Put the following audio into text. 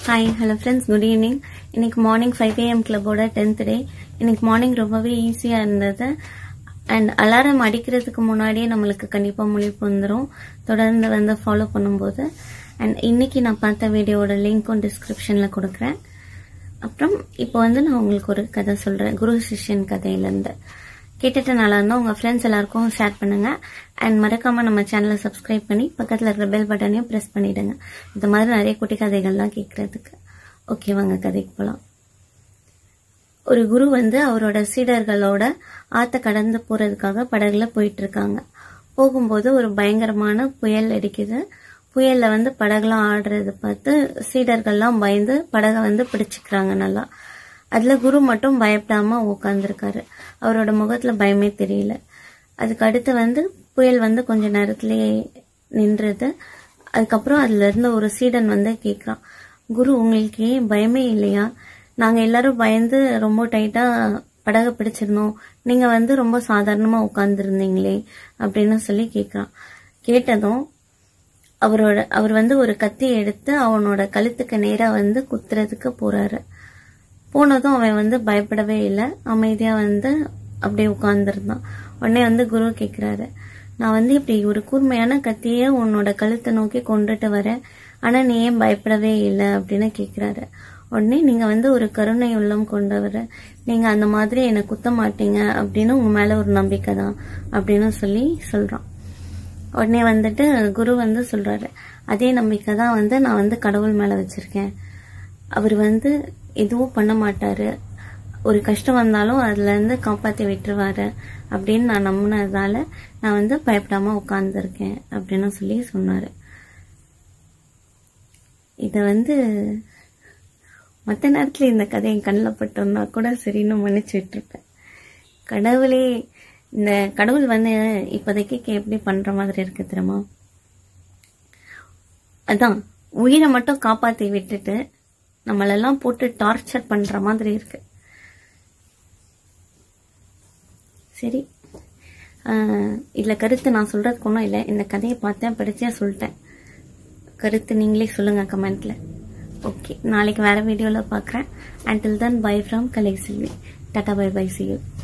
hi hello friends good evening இன்னைக்கு morning five AM கிளப்போட tenth day இன்னைக்கு morning ரொம்பவே ஈஸியாக இருந்தது அண்ட் அலாரம் அடிக்கிறதுக்கு முன்னாடியே நம்மளுக்கு கண்டிப்பாக முழிப்பு வந்துடும் தொடர்ந்து வந்து ஃபாலோ பண்ணும்போது அண்ட் இன்னைக்கு நான் பார்த்த வீடியோவோட லிங்க்கும் டிஸ்கிரிப்ஷனில் கொடுக்குறேன் அப்புறம் இப்போ வந்து நான் உங்களுக்கு ஒரு கதை சொல்கிறேன் குரு சிஷ்யன் கதையிலேருந்து கேட்டுட்டு நல்லா இருந்தால் உங்கள் ஃப்ரெண்ட்ஸ் எல்லாருக்கும் ஷேர் பண்ணுங்கள் அண்ட் மறக்காமல் நம்ம சேனலை சப்ஸ்கிரைப் பண்ணி பக்கத்தில் இருக்கிற பெல் பட்டனையும் ப்ரெஸ் பண்ணிவிடுங்க இந்த மாதிரி நிறைய குட்டி கதைகள்லாம் கேட்குறதுக்கு ஓகே வாங்க கதைக்கு போகலாம் ஒரு குரு வந்து அவரோட சீடர்களோட ஆற்ற கடந்து போகிறதுக்காக படகுல போயிட்டு இருக்காங்க போகும்போது ஒரு பயங்கரமான புயல் அடிக்குது புயல்ல வந்து படகுலாம் ஆடுறத பார்த்து சீடர்கள்லாம் பயந்து படகை வந்து பிடிச்சிக்கிறாங்க நல்லா அதுல குரு மட்டும் பயப்படாம உட்காந்துருக்காரு அவரோட முகத்துல பயமே தெரியல அதுக்கு அடுத்து வந்து புயல் வந்து கொஞ்ச நேரத்திலேயே நின்றுது அதுக்கப்புறம் அதுல இருந்து ஒரு சீடன் வந்து கேட்குறான் குரு உங்களுக்கு ஏன் பயமே இல்லையா நாங்க எல்லாரும் பயந்து ரொம்ப டைட்டா படகை பிடிச்சிருந்தோம் நீங்க வந்து ரொம்ப சாதாரணமா உட்கார்ந்துருந்தீங்களே அப்படின்னு சொல்லி கேட்குறான் கேட்டதும் அவரோட அவர் வந்து ஒரு கத்தி எடுத்து அவனோட கழுத்துக்கு நேரா வந்து குத்துறதுக்கு போறாரு போனதும் அவன் வந்து பயப்படவே இல்லை அமைதியா வந்து அப்படியே உட்கார்ந்துருந்தான் உடனே வந்து குரு கேக்குறாரு நான் வந்து இப்படி ஒரு கூர்மையான கத்தியே உன்னோட கழுத்தை நோக்கி கொண்டுட்டு வரேன் ஆனா நீ ஏன் பயப்படவே இல்லை அப்படின்னு கேக்குறாரு உடனே நீங்க வந்து ஒரு கருணை உள்ளம் கொண்டவர் நீங்க அந்த மாதிரி என்னை குத்த மாட்டீங்க அப்படின்னு உங்க மேல ஒரு நம்பிக்கை தான் அப்படின்னு சொல்லி சொல்றான் உடனே வந்துட்டு குரு வந்து சொல்றாரு அதே நம்பிக்கை தான் வந்து நான் வந்து கடவுள் மேல வச்சிருக்கேன் அவர் வந்து எதுவும் பண்ண மாட்டாரு ஒரு கஷ்டம் வந்தாலும் அதுல இருந்து காப்பாத்தி விட்டுருவாரு அப்படின்னு நான் நம்பினதால நான் வந்து பயப்படாம உட்கார்ந்துருக்கேன் அப்படின்னு சொல்லி சொன்னாரு இத வந்து மற்ற நேரத்துல இந்த கதை என் கண்ணில் பட்டிருந்தா கூட சரின்னு மன்னிச்சு விட்டுருப்பேன் கடவுளே இந்த கடவுள் வந்து இப்போதைக்கு எப்படி பண்ற மாதிரி இருக்கு தெரியுமா அதான் உயிரை மட்டும் காப்பாத்தி விட்டுட்டு நம்மளெல்லாம் போட்டு டார்ச்சர் பண்ற மாதிரி இருக்கு சரி ஆஹ் இதுல கருத்து நான் சொல்றதுக்கு ஒன்றும் இல்லை இந்த கதையை பார்த்தேன் படிச்சேன் சொல்லிட்டேன் கருத்து நீங்களே சொல்லுங்க கமெண்ட்ல ஓகே நாளைக்கு வேற வீடியோல பார்க்குறேன் until then bye from Kalai Selvi tata bye bye see you